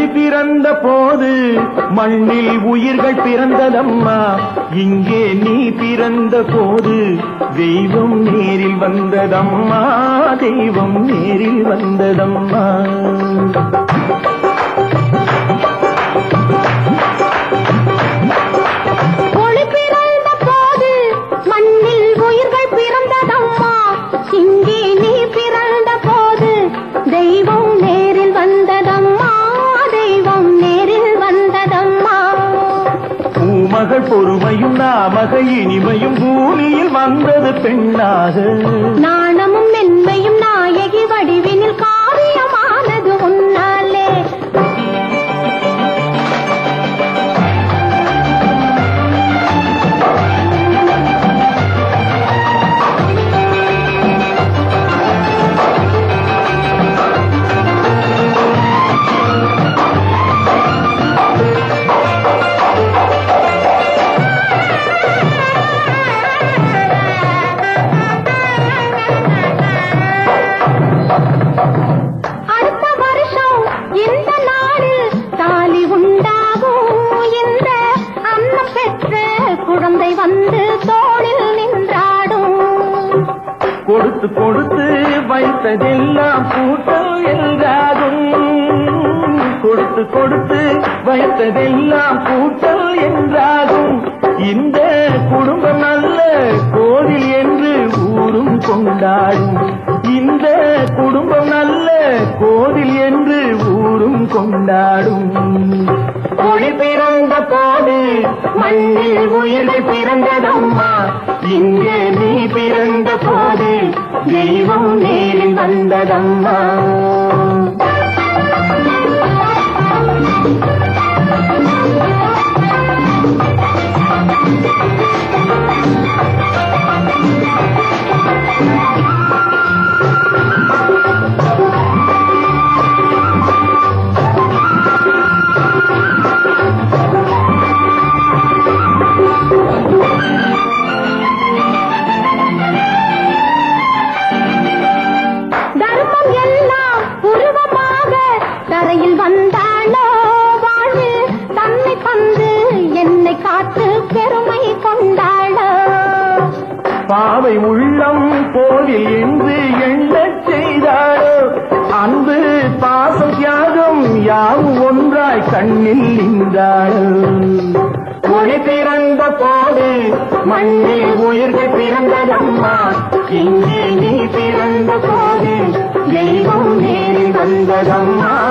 ஒளி பிறந்த போது மண்ணில் உயிர்கள் பிறந்ததம்மா இங்கே நீ பிறந்த போது தெய்வம் நேரில் வந்ததம்மா தெய்வம் நேரில் வந்ததம்மா ஒளி பிறந்த போது மண்ணில் உயிர்கள் பிறந்ததம்மா இங்கே நீ பிறந்த போது தெய்வம் நேரில் வந்ததம்மா தெய்வம் நேரில் வந்ததம்மா பூமகள் பொறுமையும் நாமகள் இனிமையும் பூமியில் வந்தது பெண்ணாக நாணமும் மென்மையும் நாயகி வடிவினில் காவியமானது உன்னாலே அடுத்த வருஷம் இந்த நாடு தாலி உண்டாகும் இந்த அன்னம் பெற்ற குழந்தை வந்து தோளில் நின்றாடும் கொடுத்து கொடுத்து வைத்ததெல்லாம் கூட்டம் என்றாகும் கொடுத்து கொடுத்து வைத்ததெல்லாம் கூட்டம் என்றாகும் இந்த குடும்பம் நல்ல கோவில் என்று ஊரும் கொண்டாடும் இந்த குடும்பம் நல்ல கோவில் என்று ஊரும் கொண்டாடும் ஒளி பிறந்த போது மண்ணில் உயிர்கள் பிறந்ததம்மா இங்கே நீ பிறந்த போது தெய்வம் நேரில் வந்ததம்மா தர்மம் எல்லாம் உருவமாக தரையில் வந்தாளோ வாழ்வு தன்னை பந்து என்னை காத்து பெருமை கொண்டாளோ பாவை உள்ளம் கோவில் என்று எண்ணச் செய்தாரோ அன்பு பாசம் தியாகம் யாவும் ஒன்றாய் கண்ணில் நின்றாளோ ஒளி பிறந்த போது மண்ணில் உயிர்கள் பிறந்ததம்மா இங்கே நீ பிறந்த போது தெய்வம் நேரில் வந்ததம்மா